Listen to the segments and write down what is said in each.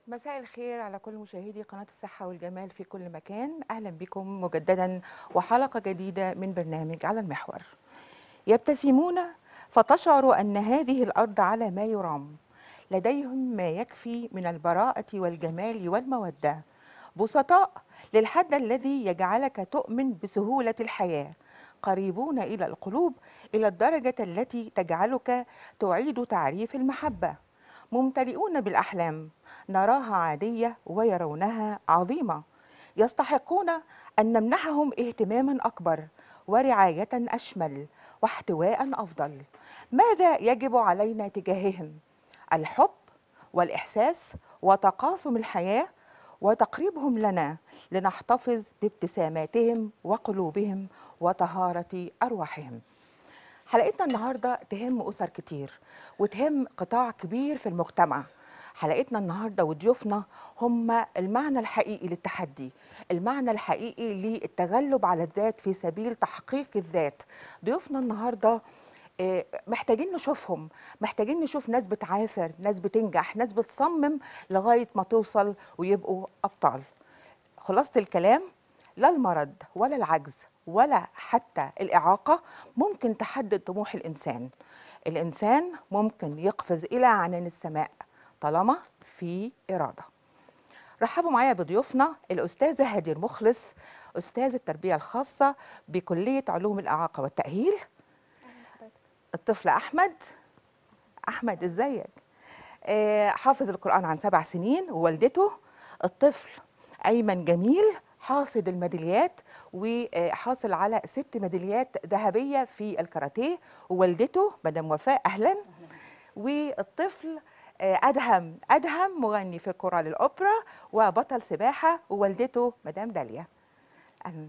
مساء الخير على كل مشاهدي قناة الصحة والجمال في كل مكان أهلا بكم مجددا وحلقة جديدة من برنامج على المحور يبتسمون فتشعر أن هذه الأرض على ما يرام لديهم ما يكفي من البراءة والجمال والمودة بسطاء للحد الذي يجعلك تؤمن بسهولة الحياة قريبون إلى القلوب إلى الدرجة التي تجعلك تعيد تعريف المحبة ممتلئون بالأحلام نراها عادية ويرونها عظيمة يستحقون أن نمنحهم اهتماما أكبر ورعاية أشمل واحتواء أفضل ماذا يجب علينا تجاههم؟ الحب والإحساس وتقاسم الحياة وتقريبهم لنا لنحتفظ بابتساماتهم وقلوبهم وطهارة أرواحهم حلقتنا النهارده تهم اسر كتير وتهم قطاع كبير في المجتمع حلقتنا النهارده وضيوفنا هم المعنى الحقيقي للتحدي المعنى الحقيقي للتغلب على الذات في سبيل تحقيق الذات ضيوفنا النهارده آه، محتاجين نشوفهم محتاجين نشوف ناس بتعافر ناس بتنجح ناس بتصمم لغايه ما توصل ويبقوا ابطال خلاصه الكلام لا المرض ولا العجز ولا حتى الإعاقة ممكن تحدد طموح الإنسان الإنسان ممكن يقفز إلى عنان السماء طالما في إرادة رحبوا معايا بضيوفنا الأستاذة هدير مخلص أستاذ التربية الخاصة بكلية علوم الإعاقة والتأهيل الطفل أحمد أحمد إزيك آه، حافظ القرآن عن سبع سنين ووالدته الطفل أيمن جميل حاصد الميداليات وحاصل على ست ميداليات ذهبية في الكاراتيه ووالدته مدام وفاء أهلا والطفل آه، أدهم أدهم مغني في كورال الأوبرا وبطل سباحة ووالدته مدام داليا أهلا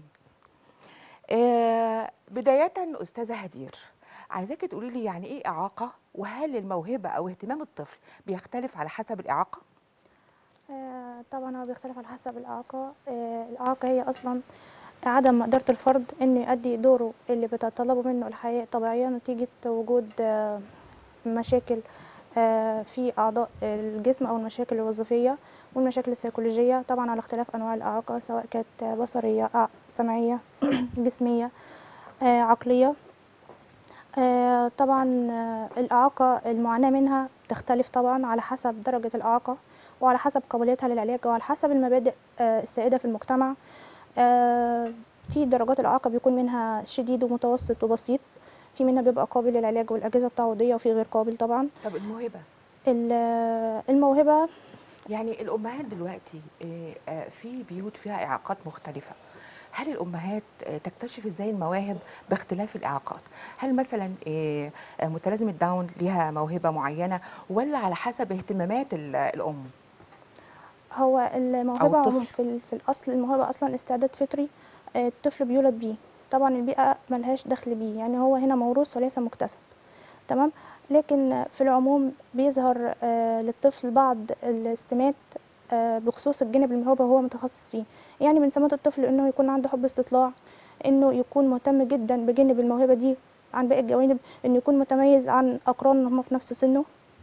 آه، بداية أستاذة هدير عايزاكي تقولي لي يعني إيه إعاقة وهل الموهبة أو اهتمام الطفل بيختلف على حسب الإعاقة؟ آه، طبعا هو بيختلف على حسب الإعاقة آه، الإعاقة هي أصلا عدم مقدرة الفرد إنه يؤدي دوره اللي بتتطلبه منه الحياة الطبيعية نتيجة وجود آه، مشاكل آه، في أعضاء الجسم أو المشاكل الوظيفية والمشاكل السيكولوجية طبعا على اختلاف أنواع الإعاقة سواء كانت بصرية آه، سمعية جسمية آه، عقلية آه، طبعا آه، الإعاقة المعاناة منها تختلف طبعا على حسب درجة الإعاقة وعلى حسب قابليتها للعلاج وعلى حسب المبادئ آه، السائدة في المجتمع آه، في درجات الإعاقة بيكون منها شديد ومتوسط وبسيط في منها بيبقى قابل للعلاج والأجهزة التعويضية وفي غير قابل طبعا طب الموهبة ال- الموهبة يعني الأمهات دلوقتي آه، آه، في بيوت فيها إعاقات مختلفة هل الأمهات آه، تكتشف إزاي المواهب باختلاف الإعاقات؟ هل مثلا آه، آه، متلازمة داون ليها موهبة معينة ولا على حسب اهتمامات ال- الأم؟ هو الموهبة الطفل. عموما في, ال- في الأصل الموهبة أصلا استعداد فطري آه، الطفل بيولد بيه طبعا البيئة ملهاش دخل بيه يعني هو هنا موروث وليس مكتسب تمام لكن في العموم بيظهر آه، للطفل بعض السمات آه، بخصوص الجانب الموهبة هو متخصص فيه يعني من سمات الطفل انه يكون عنده حب استطلاع انه يكون مهتم جدا بجانب الموهبة دي عن باقي الجوانب انه يكون متميز عن اقرانه هم في نفس سنه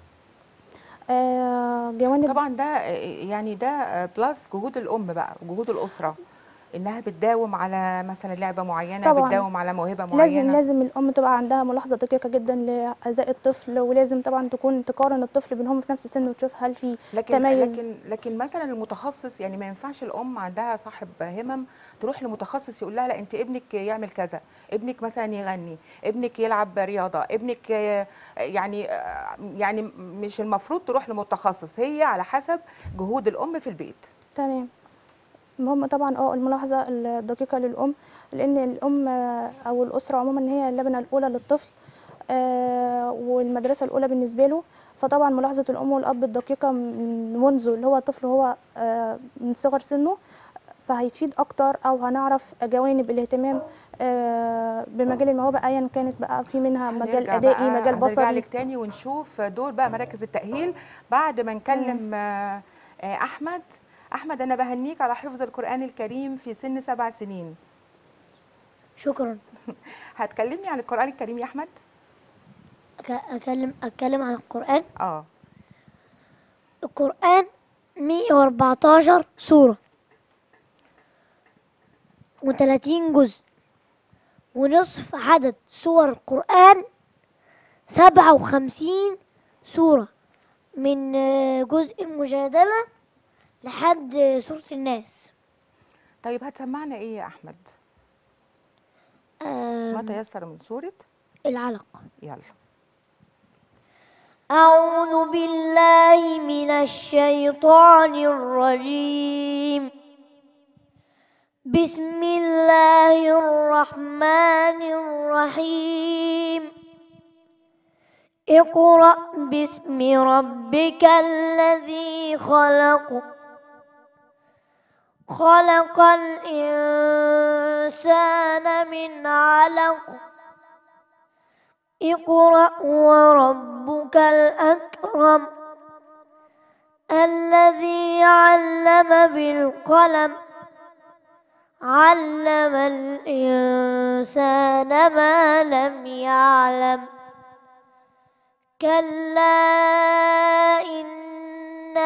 آه، جوانب طبعا ده آه، يعني ده آه، بلس جهود الأم بقى وجهود الأسرة إنها بتداوم على مثلا لعبة معينة طبعاً. بتداوم على موهبة لازم معينة لازم الام تبقى عندها ملاحظه دقيقه جدا لاداء الطفل ولازم طبعا تكون تقارن الطفل بينهم في نفس السن وتشوف هل في لكن تميز. لكن لكن مثلا المتخصص يعني ما ينفعش الام عندها صاحب همم تروح لمتخصص يقول لها لا انت ابنك يعمل كذا ابنك مثلا يغني ابنك يلعب رياضه ابنك آه، يعني آه، يعني مش المفروض تروح لمتخصص هي على حسب جهود الام في البيت تمام المهم طبعا اه الملاحظه الدقيقه للام لان الام آه، او الاسره عموما هي اللبنه الاولى للطفل آه، والمدرسه الاولى بالنسبه له فطبعا ملاحظه الام والاب الدقيقه من منذ اللي هو الطفل هو آه، من صغر سنه فهيفيد اكتر او هنعرف جوانب الاهتمام آه، بمجال الموهبه ايا كانت بقى في منها مجال هنرجع ادائي بقى- مجال هنرجع بصري لك تاني ونشوف دور بقى مراكز التاهيل بعد ما نكلم آه، آه، احمد احمد انا بهنيك على حفظ القران الكريم في سن سبع سنين شكرا هتكلمني عن القران الكريم يا احمد أك- أكلم أتكلم عن القرآن اه القرآن 114 سورة و30 جزء ونصف عدد سور القرآن 57 سورة من آه، جزء المجادلة لحد آه، سورة الناس طيب هتسمعنا ايه يا احمد ما آم، تيسر من سوره العلق يلا أعوذ بالله من الشيطان الرجيم بسم الله الرحمن الرحيم اقرأ باسم ربك الذي خلق خلق الإنسان من علق اقرأ وربك الأكرم الذي علم بالقلم علم الإنسان ما لم يعلم كلا إن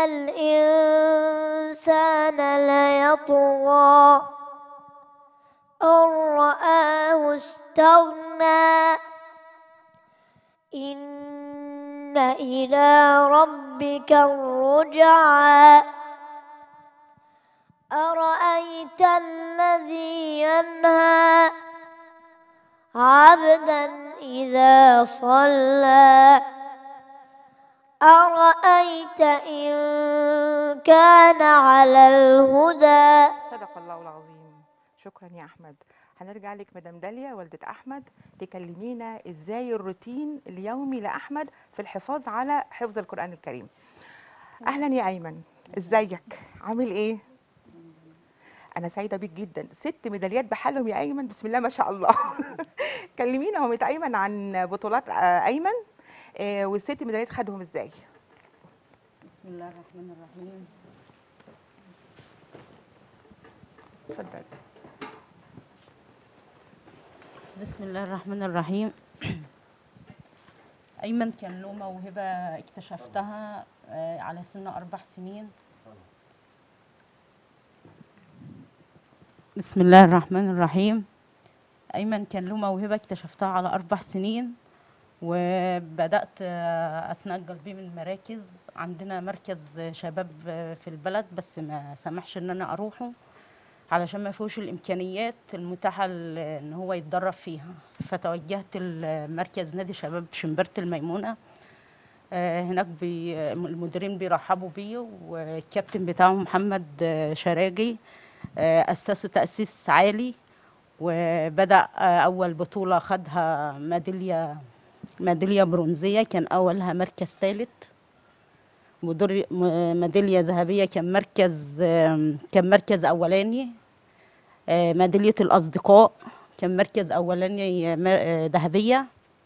الإنسان ليطغى أن رآه استغنى إن إلى ربك الرجعى أرأيت الذي ينهى عبدا إذا صلى أرأيت إن كان على الهدى صدق الله العظيم شكرا يا احمد هنرجع لك مدام داليا والده احمد تكلمينا ازاي الروتين اليومي لاحمد في الحفاظ على حفظ القران الكريم اهلا يا ايمن ازيك عامل ايه انا سعيده بيك جدا ست ميداليات بحالهم يا ايمن بسم الله ما شاء الله كلمينا هم ايمن عن بطولات آه، ايمن آه، والست ميداليات خدهم ازاي بسم الله الرحمن الرحيم اتفضل بسم الله الرحمن الرحيم أيمن كان له موهبة اكتشفتها آه، على سن أربع سنين بسم الله الرحمن الرحيم أيمن كان له موهبة اكتشفتها على أربع سنين وبدأت آه، أتنقل بيه من مراكز عندنا مركز شباب آه، في البلد بس ما سمحش إن أنا أروحه علشان ما فيهوش الامكانيات المتاحه ل- ان هو يتدرب فيها فتوجهت لمركز نادي شباب شمبرت الميمونه آه، هناك بي المديرين بيرحبوا بيه والكابتن بتاعه محمد آه، شراجي آه، اسسه تاسيس عالي وبدا آه، اول بطوله خدها ميداليه ميداليه برونزيه كان اولها مركز ثالث مدر- م- ميداليه ذهبيه كان مركز آم، كان مركز اولاني آه، ميداليه الاصدقاء كان مركز اولاني آه، م- آه، ذهبيه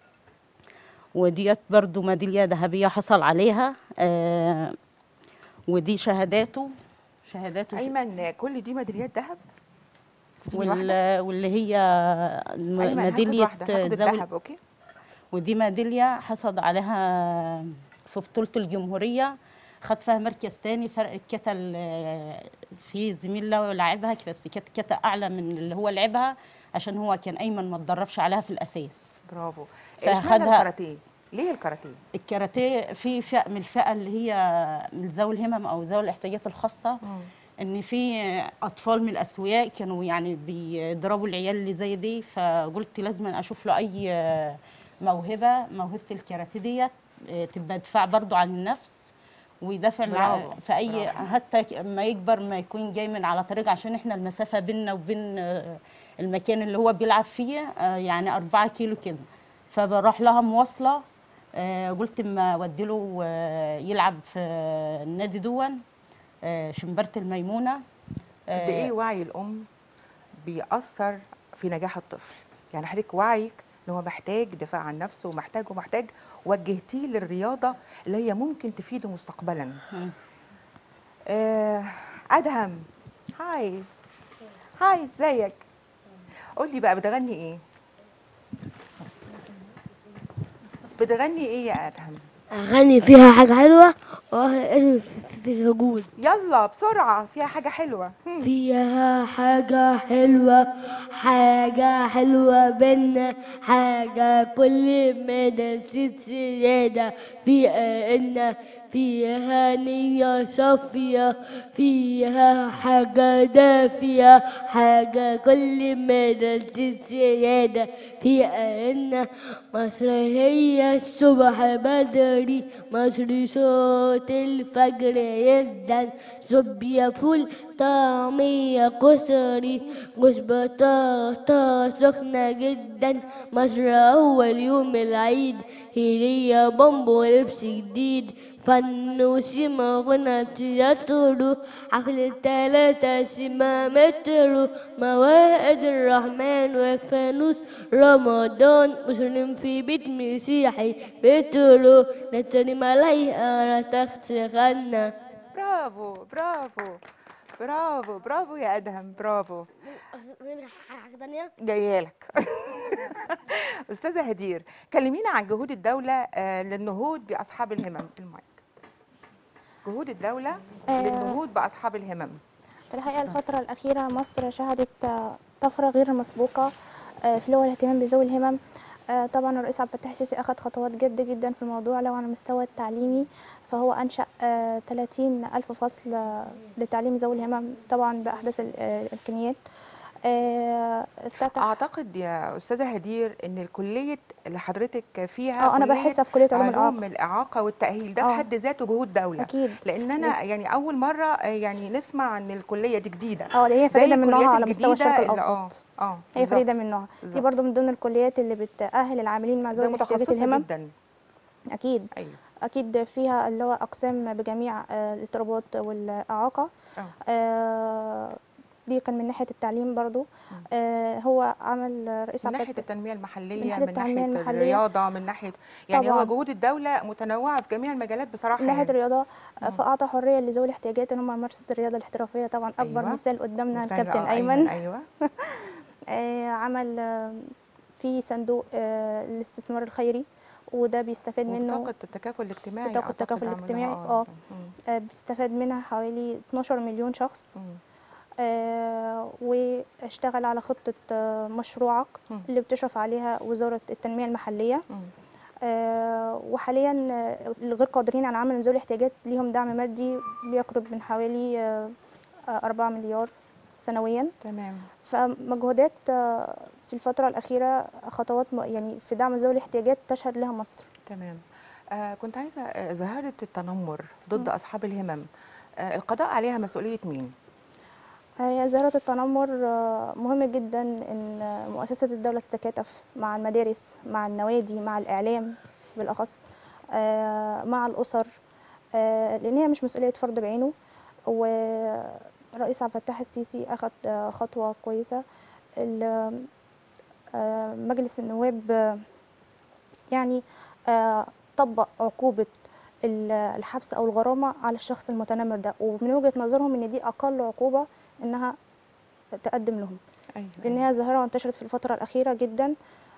وديت برضو ميداليه ذهبيه حصل عليها آه، ودي شهاداته شهاداته ايمن كل دي ميداليات ذهب تديني واحدة؟ وال- واللي هي م- ايمن هاخد ميداليه واحده هاخد ذوي الذهب اوكي ودي ميدالية حصل عليها في بطولة الجمهورية خد فيها مركز تاني فرق الكتل آه، في زميل له لعبها بس كانت كتل أعلى من اللي هو لعبها عشان هو كان أيمن ما اتدربش عليها في الأساس برافو فأخدها- اشمعنى الكاراتيه ليه الكاراتيه الكاراتيه في فئة من الفئة اللي هي من ذوي الهمم أو ذوي الاحتياجات الخاصة ان في اطفال من الاسوياء كانوا يعني بيضربوا العيال اللي زي دي فقلت لازم اشوف له اي موهبه موهبه الكاراتيه ديت آه، تبقى دفاع برضو عن النفس ويدافع مع برافو، في اي برافو. حتى ما يكبر ما يكون جاي من على طريق عشان احنا المسافه بيننا وبين آه، المكان اللي هو بيلعب فيه آه، يعني أربعة كيلو كده فبروح لها مواصله آه، قلت اما اودي له آه، يلعب في النادي دون آه، شمبرت الميمونه قد ايه وعي الام بيأثر في نجاح الطفل يعني حضرتك وعيك ان هو محتاج دفاع عن نفسه ومحتاج ومحتاج وجهتيه للرياضه اللي هي ممكن تفيده مستقبلا مم. آه ادهم هاي هاي ازيك قول لي بقى بتغني ايه بتغني ايه يا ادهم أغني فيها حاجة حلوة وأغني في الوجود يلا بسرعة فيها حاجة حلوة هم. فيها حاجة حلوة حاجة حلوة بينا حاجة كل ما نسيت زيادة فيها إن فيها نية صافية فيها حاجة دافية حاجة كل ما نسيت زيادة فيها إن مصر هي الصبح بدري مصر صوت الفجر يزدان صبية فول طعمية كسري مش بطاطا سخنة جدا مصر أول يوم العيد هدية بومبو ولبس جديد فن وسيما غنى تياترو حفلة تلاتة سيما مترو موائد الرحمن وفانوس رمضان مسلم في بيت مسيحي بترو نتري ملايقة رتخت غنى برافو برافو برافو برافو يا أدهم برافو حاجة تانية جايالك أستاذة هدير كلمينا عن جهود الدولة آه، للنهوض بأصحاب الهمم المايك جهود الدولة آه. للنهوض بأصحاب الهمم في الحقيقة الفترة الأخيرة مصر شهدت آه، طفرة غير مسبوقة آه، في اللي هو الاهتمام بذوي الهمم آه، طبعا الرئيس عبد الفتاح السيسي أخذ خطوات جد جدا في الموضوع لو على المستوى التعليمي فهو أنشأ آه، 30 ألف فصل آه، لتعليم ذوي الهمم طبعا بأحدث ال- آه، الإمكانيات آه، افتتح أعتقد يا أستاذة هدير إن الكلية اللي حضرتك فيها اه أنا كلية باحثة في كلية علوم علوم الإعاقة الإعاقة والتأهيل ده في آه. حد ذاته جهود دولة أكيد لأن أنا يعني أول مرة آه، يعني نسمع عن الكلية دي جديدة اه اللي هي زي فريدة من نوعها الكليات على مستوى الجديدة الشرق اللي- الأوسط اه اه هي فريدة بالظبط. من نوعها دي بالظبط. برضو من ضمن الكليات اللي بتأهل العاملين مع ده ذوي الاحتياجات متخصصة الهمم جدا أكيد أيوه اكيد فيها اللي هو اقسام بجميع آه، الاضطرابات والاعاقه اه آه، دي كان من ناحيه التعليم برضو آه، هو عمل رئيس من عبد ناحيه الفتاح- التنميه المحليه من ناحية من التنمية ناحيه المحلية. الرياضه من ناحيه يعني هو طبعاً. جهود الدوله متنوعه في جميع المجالات بصراحه من ناحيه يعني. الرياضه آه، مم. فاعطى حريه لذوي الاحتياجات ان هم يمارسوا الرياضه الاحترافيه طبعا اكبر أيوة. مثال قدامنا مثال- الكابتن آه، ايمن ايوه آه، عمل آه، في صندوق آه، الاستثمار الخيري وده بيستفاد منه وبطاقه التكافل الاجتماعي بطاقة أعتقد التكافل عملوها، الاجتماعي، آه. مم. آه، بيستفاد منها حوالي 12 مليون شخص مم. آه، واشتغل على خطة آه، مشروعك مم. اللي بتشرف عليها وزارة التنمية المحلية مم. آه، وحاليا آه، الغير قادرين على عمل ذوي الاحتياجات ليهم دعم مادي بيقرب من حوالي آه، آه، 4 مليار سنويا تمام فمجهودات آه، في الفترة الأخيرة خطوات م- يعني في دعم ذوي الاحتياجات تشهد لها مصر تمام آه كنت عايزه آه ظاهره التنمر ضد اصحاب الهمم آه القضاء عليها مسؤوليه مين هي ظاهرة التنمر آه، مهم جدا ان آه، مؤسسة الدولة تتكاتف مع المدارس مع النوادي مع الإعلام بالأخص آه، مع الأسر آه، لأن هي مش مسؤولية فرد بعينه ورئيس عبد الفتاح السيسي أخذ آه، خطوة كويسة ال- آه، مجلس النواب آه، يعني آه، طبق عقوبة ال- الحبس أو الغرامة على الشخص المتنمر ده ومن وجهة نظرهم إن دي أقل عقوبة إنها تقدم لهم ايوه لأن هي ظاهرة انتشرت في الفترة الأخيرة جدا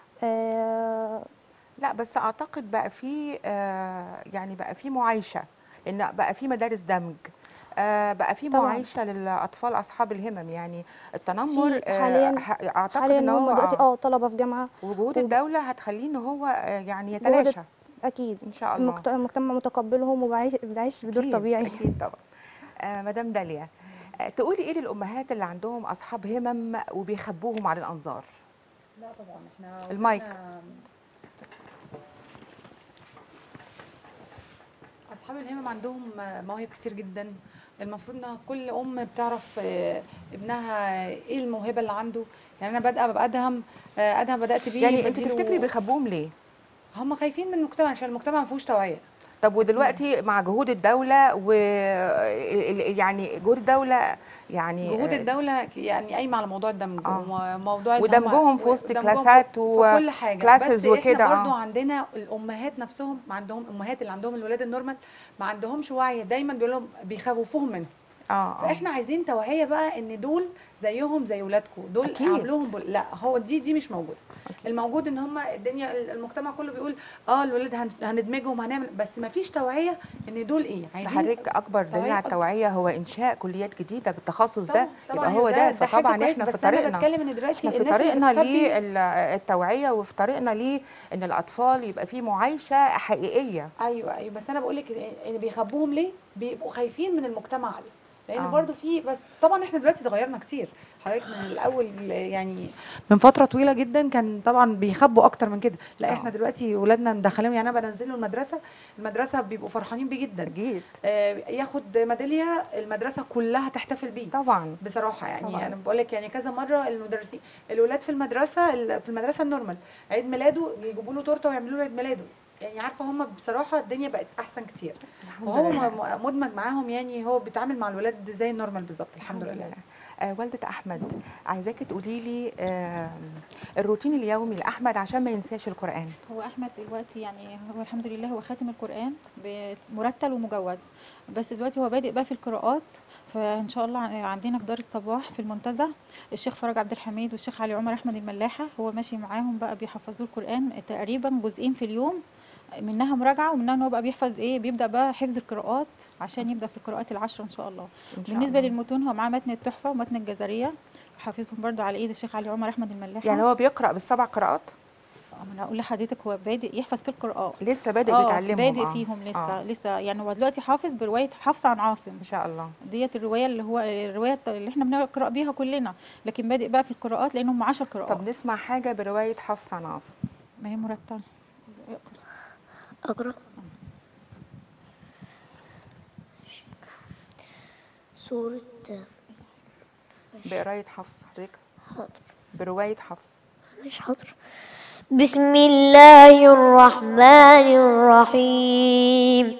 آه، لا بس اعتقد بقى في آه يعني بقى في معايشه لان بقى في مدارس دمج آه بقى في طبعاً. معايشه للاطفال اصحاب الهمم يعني التنمر في حالياً- ح- اعتقد حاليا ان هم هو دلوقتي آه اه طلبة في جامعة وجهود وب- الدوله هتخليه ان هو آه يعني جهود يتلاشى أكيد ان شاء الله المجت- المجتمع متقبلهم وبعيش بعيش بدور أكيد، طبيعي اكيد طبعا آه مدام داليا آه تقولي ايه للامهات اللي عندهم اصحاب همم وبيخبوهم على الانظار لا طبعا احنا المايك. قلنا اصحاب الهمم عندهم مواهب كتير جدا المفروض ان كل ام بتعرف آه، ابنها ايه الموهبه اللي عنده يعني انا بادئه بادهم آه، ادهم بدات بيه يعني انت بديله- تفتكري بيخبوهم ليه هم خايفين من المجتمع عشان المجتمع ما فيهوش توعيه طب ودلوقتي مع جهود الدوله و ال- ال- يعني جهود الدوله يعني جهود آه، الدوله يعني قايمه على موضوع الدمج آه. وموضوع إن هم- ودمجهم في وسط ودمجهم كلاسات في- و- في كل حاجه كلاسز بس وكده، احنا برضو آه. عندنا الامهات نفسهم ما عندهم امهات اللي عندهم الولاد النورمال ما عندهمش وعي دايما بيقول لهم بيخوفوهم منهم اه آه. فاحنا عايزين توعيه بقى ان دول زيهم زي ولادكم دول أكيد. عاملوهم بل... لا هو دي دي مش موجوده الموجود ان هم الدنيا المجتمع كله بيقول اه الولاد هن- هندمجهم هنعمل بس ما فيش توعيه ان دول ايه عايزين حضرتك اكبر دليل توعية على أكتر. التوعيه هو انشاء كليات جديده بالتخصص ده طبعاً- طبعاً يبقى هو ده حاجة فطبعا كويس، احنا في بس انا طريقنا بتكلم ان دلوقتي احنا في الناس اللي طريقنا بتخبي- للتوعيه وفي طريقنا ليه ان الاطفال يبقى في معايشه حقيقيه ايوه ايوه بس انا بقول لك ان بيخبوهم ليه بيبقوا خايفين من المجتمع عليه لان آه. آه. برضو في بس طبعا احنا دلوقتي اتغيرنا كتير حضرتك من الاول يعني من فتره طويله جدا كان طبعا بيخبوا اكتر من كده لا آه. احنا دلوقتي ولادنا مدخلين يعني انا بنزله المدرسه المدرسه بيبقوا فرحانين بيه جدا اكيد آه ياخد ميداليه المدرسه كلها تحتفل بيه طبعا بصراحه يعني طبعاً. انا بقول لك يعني كذا مره المدرسين الولاد في المدرسه في المدرسه النورمال عيد ميلاده يجيبوا له تورته ويعملوا له عيد ميلاده يعني عارفه هم بصراحه الدنيا بقت احسن كتير وهو لله. م- م- مدمج معاهم يعني هو بيتعامل مع الولاد زي النورمال بالظبط الحمد لله آه والدة أحمد عايزاكي تقولي لي آه الروتين اليومي لأحمد عشان ما ينساش القرآن هو احمد دلوقتي يعني هو الحمد لله هو خاتم القران ب- مرتل ومجود بس دلوقتي هو بادئ بقى في القراءات فان شاء الله ع- عندنا في دار الصباح في المنتزه الشيخ فرج عبد الحميد والشيخ علي عمر احمد الملاحه هو ماشي معاهم بقى بيحفظوه القران تقريبا جزئين في اليوم منها مراجعه ومنها ان هو بقى بيحفظ ايه بيبدا بقى حفظ القراءات عشان يبدا في القراءات العشره ان شاء الله إن شاء بالنسبه الله. للمتون هو معاه متن التحفه ومتن الجزريه حافظهم برضو على ايد الشيخ علي عمر احمد الملاحه يعني هو بيقرأ بالسبع قراءات آه، ما انا اقول لحضرتك هو بادئ يحفظ في القراءات لسه بادئ آه، بيتعلمهم بادئ آه. فيهم لسه آه. آه. لسه يعني هو دلوقتي حافظ بروايه حفص عن عاصم إن شاء الله ديت الروايه اللي هو الروايه اللي احنا بنقرا بيها كلنا لكن بادئ بقى في القراءات لانهم 10 قراءات طب نسمع حاجة برواية حفص عن عاصم ما هي مرتبه أقرأ سورة بقراية حفص حضرتك حاضر برواية حفص مش حاضر بسم الله الرحمن الرحيم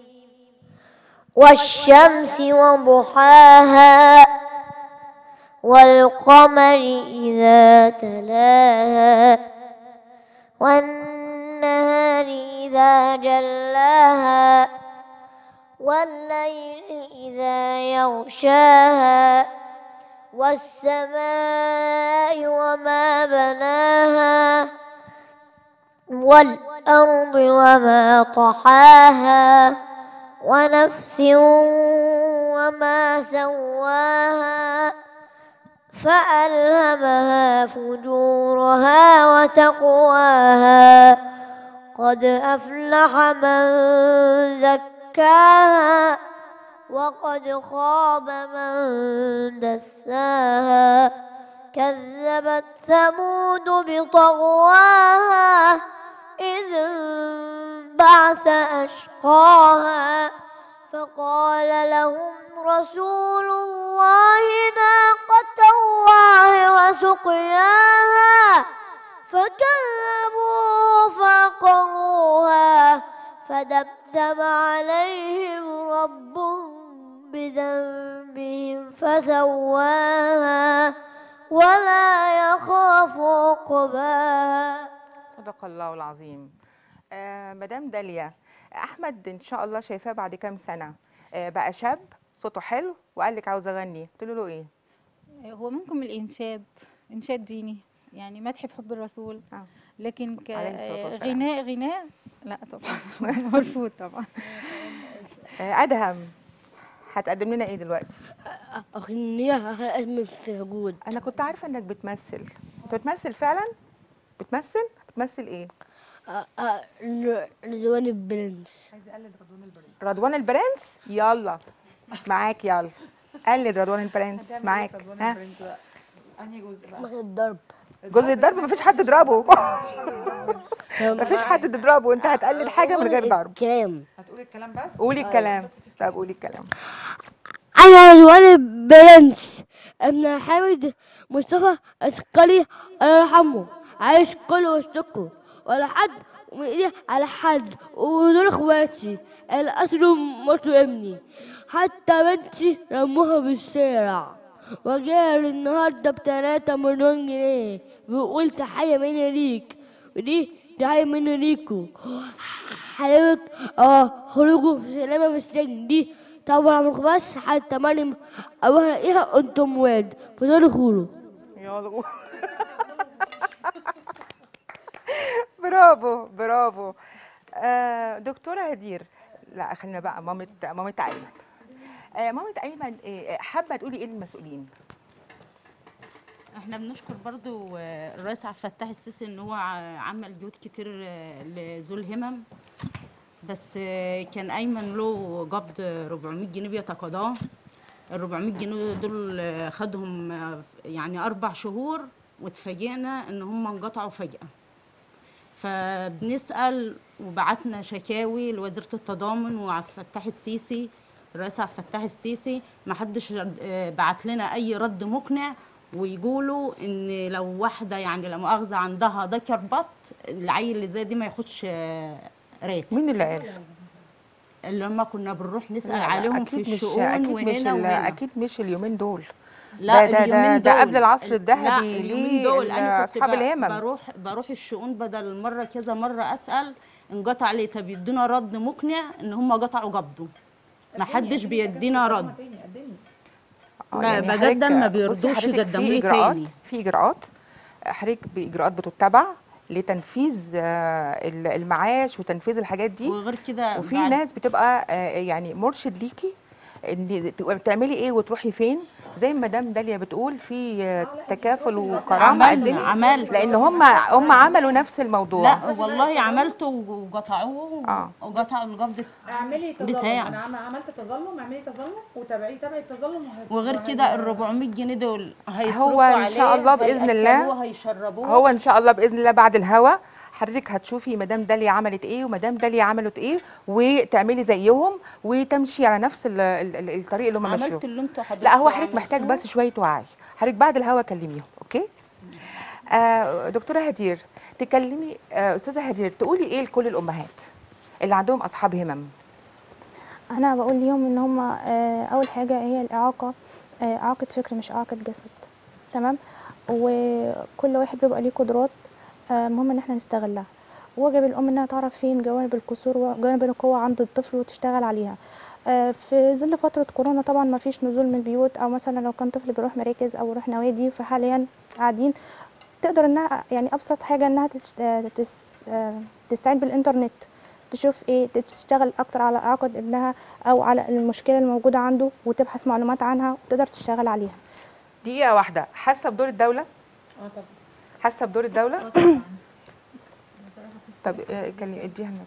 والشمس وضحاها والقمر إذا تلاها والنهار إذا جلاها والليل إذا يغشاها والسماء وما بناها والأرض وما طحاها ونفس وما سواها فألهمها فجورها وتقواها قد أفلح من زكاها وقد خاب من دساها كذبت ثمود بطغواها إذ انبعث أشقاها فقال لهم رسول الله ناقة الله وسقياها فكذبوه فعقروها فدمدم عليهم ربهم بذنبهم فسواها ولا يخاف عقباها صدق الله العظيم آه مدام داليا أحمد إن شاء الله شايفاه بعد كام سنة آه بقى شاب صوته حلو وقال لك عاوز أغني قلت له له إيه هو ممكن من الانشاد انشاد ديني يعني مدح في حب الرسول آه. لكن ك- عليه الصلاة والسلام. غناء غناء لا طبعا مرفوض طبعا آه أدهم هتقدم لنا إيه دلوقتي أغنية أزمة في الوجود أنا كنت عارفة إنك بتمثل أنت بتمثل فعلا بتمثل بتمثل إيه رضوان البرنس رضوان البرنس يلا معاك يلا قلد رضوان البرنس معاك ها انهي جزء بقى مثل الضرب جزء الضرب مفيش حد يضربه مفيش حد تضربه انت هتقلد حاجه من غير ضرب كلام هتقولي الكلام بس قولي الكلام طب قولي الكلام أنا رضوان البرنس ابن حامد مصطفى عسكري الله يرحمه عايش كل وسطكم ولا حد من ايدي على حد ودول اخواتي القتل موتوا ابني حتى بنتي رموها بالشارع وجاي النهارده بتلاتة مليون جنيه بيقول تحية مني ليك ودي تحية مني ليكو حلاوة اه خروجه سلامة من السجن دي طبعا عمرك بس حتى ماني اروح الاقيها انتم واد فضلوا خولوا يلا برافو برافو آه دكتورة هدير لا خلينا بقى مامة مامة أيمن آه مامة أيمن آه، حابة تقولي إيه للمسؤولين؟ احنا بنشكر برضو آه، الرئيس عبد الفتاح السيسي ان هو ع- عمل جهود كتير آه، لذو الهمم بس آه، كان ايمن له قبض 400 جنيه بيتقاضاه ال 400 جنيه دول آه، خدهم آه، يعني اربع شهور واتفاجئنا ان هم انقطعوا فجأة فبنسأل وبعتنا شكاوي لوزيرة التضامن وعبد الفتاح السيسي الرئيس عبد الفتاح السيسي ما حدش رد- آه، بعت لنا اي رد مقنع ويقولوا ان لو واحده يعني لا مؤاخذه عندها ذكر بط العيل اللي زي دي ما ياخدش آه، راتب مين اللي قال؟ اللي هم كنا بنروح نسال لا، لا، عليهم في أكيد مش الشؤون أكيد مش وهنا ال- وهنا أكيد مش اليومين دول لا ده- ده- اليومين ده دول قبل العصر ال- الذهبي لا اليومين ليه دول انا كنت أصحاب ب- الهمم. بروح بروح الشؤون بدل مره كذا مره اسال انقطع ليه طب يدونا رد مقنع ان هم قطعوا قبضه ما حدش بيدينا رد آه، ما- يعني بجد حضرتك- ما بصي بيرضوش حضرتك يقدموا في لي إجراءات تاني. في إجراءات حضرتك بإجراءات بتتبع لتنفيذ آه، ال- المعاش وتنفيذ الحاجات دي وغير كده وفي بعد- ناس بتبقى آه، يعني مرشد ليكي ان تبقى بتعملي ايه وتروحي فين زي ما مدام داليا بتقول في آه، تكافل وكرامه عملنا- قدمي عملت. لان هم هم عملوا نفس الموضوع لا والله عملته وقطعوه آه. وقطعوا القبض اعملي تظلم بتاعي. انا عم- عملت تظلم اعملي تظلم وتابعي تابعي التظلم وهت- وغير وهت- كده ال 400 جنيه دول هيصرفوا هو إن شاء عليه، الله بإذن الله هيأكلوه، هيشربوه هو ان شاء الله باذن الله بعد الهوا حضرتك هتشوفي مدام داليا عملت ايه ومدام داليا عملت ايه وتعملي زيهم وتمشي على نفس ال- ال- ال- الطريق اللي هم مشوه عملت اللي انتوا حضرتك لا هو حضرتك محتاج عملتوه. بس شويه وعي حضرتك بعد الهوا كلميهم اوكي آه دكتوره هدير تكلمي آه استاذه هدير تقولي ايه لكل الامهات اللي عندهم اصحاب همم انا بقول ليهم ان هم اول حاجه هي الاعاقه آه، اعاقه فكر مش اعاقه جسد تمام وكل واحد بيبقى ليه قدرات آه، مهم ان احنا نستغلها واجب الام انها تعرف فين جوانب القصور وجوانب القوه عند الطفل وتشتغل عليها آه، في ظل فتره كورونا طبعا ما فيش نزول من البيوت او مثلا لو كان طفل بيروح مراكز او يروح نوادي فحاليا قاعدين تقدر انها يعني ابسط حاجه انها تش- آه، تس- آه، تستعين بالانترنت تشوف ايه تشتغل اكتر على اعاقه ابنها او على المشكله الموجوده عنده وتبحث معلومات عنها وتقدر تشتغل عليها دقيقه واحده حاسه بدور الدوله اه طبعا حاسه بدور الدوله طب آه، كلمي اديها هناك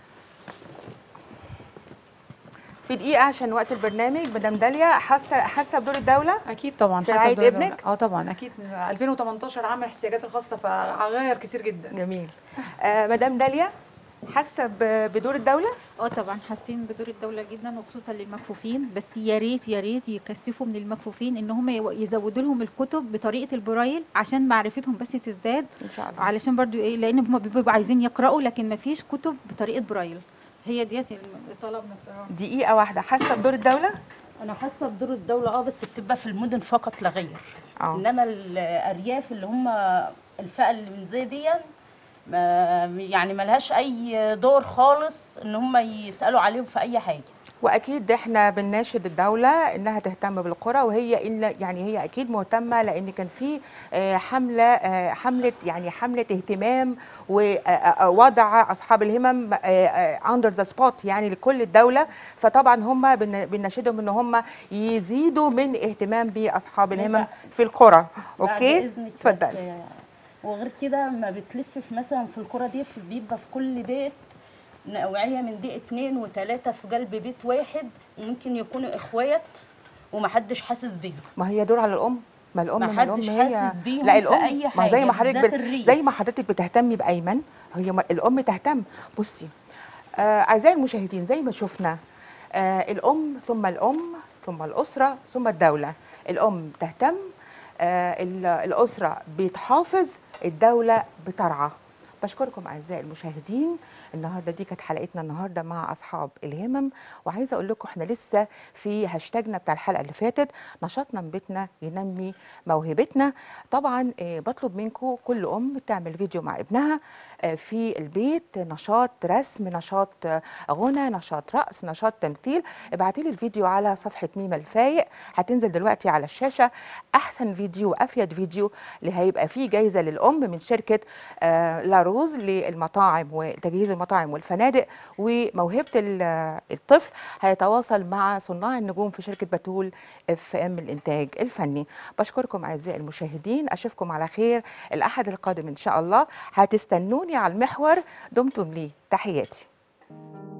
في دقيقه عشان وقت البرنامج مدام داليا حاسه حاسه بدور الدوله اكيد طبعا في حسب رعاية دور- ابنك؟ اه طبعا اكيد 2018 عامل احتياجات الخاصه فغير كتير جدا جميل آه مدام داليا حاسه ب- بدور الدوله اه طبعا حاسين بدور الدوله جدا وخصوصا للمكفوفين بس يا ريت يا ريت يكثفوا من المكفوفين ان هم يو- يزودوا لهم الكتب بطريقه البرايل عشان معرفتهم بس تزداد ان شاء الله علشان برضو ايه لان هم بيبقوا عايزين يقراوا لكن ما فيش كتب بطريقه برايل هي ديت الطلب نفسها دقيقه واحده حاسه بدور الدوله انا حاسه بدور الدوله اه بس بتبقى في المدن فقط لا غير اه انما الارياف اللي هم الفئه اللي من زي دي ما يعني ملهاش اي دور خالص ان هم يسالوا عليهم في اي حاجه واكيد احنا بنناشد الدوله انها تهتم بالقرى وهي ان يعني هي اكيد مهتمه لان كان في آه، حمله آه، حمله يعني حمله اهتمام ووضع اصحاب الهمم اندر ذا سبوت يعني لكل الدوله فطبعا هم بن- بنناشدهم ان هم يزيدوا من اهتمام باصحاب الهمم في القرى بعد اوكي إذنك بس، اتفضلي آه، وغير كده ما بتلف في مثلا في القرى دي في- بيبقى في كل بيت نوعية من دي اتنين وتلاتة في قلب بيت واحد وممكن يكونوا اخوات ومحدش حاسس بيهم ما هي دور على الام ما الام ما ما الام حدش هي حاسس بيهم لا في الام أي ما زي ما حاجة، حضرتك بالذات بت... الريف. زي ما حضرتك بتهتمي بايمن هي ما الام تهتم بصي آه اعزائي المشاهدين زي ما شفنا آه الام ثم الام ثم الاسره ثم الدوله الام تهتم آه ال- الاسره بتحافظ الدوله بترعى بشكركم اعزائي المشاهدين النهارده دي كانت حلقتنا النهارده مع اصحاب الهمم وعايزه اقول لكم احنا لسه في هاشتاجنا بتاع الحلقه اللي فاتت نشاطنا من بيتنا ينمي موهبتنا طبعا آه، بطلب منكم كل ام تعمل فيديو مع ابنها آه، في البيت نشاط رسم نشاط آه، غنى نشاط رقص نشاط تمثيل ابعتي لي الفيديو على صفحه ميمه الفايق هتنزل دلوقتي على الشاشه احسن فيديو وافيد فيديو اللي هيبقى فيه جايزه للام من شركه آه، لاروز للمطاعم وتجهيز المطاعم والفنادق وموهبه ال- الطفل هيتواصل مع صناع النجوم في شركه بتول اف ام الانتاج الفني بشكركم اعزائي المشاهدين اشوفكم على خير الاحد القادم ان شاء الله هتستنوني على المحور دمتم لي تحياتي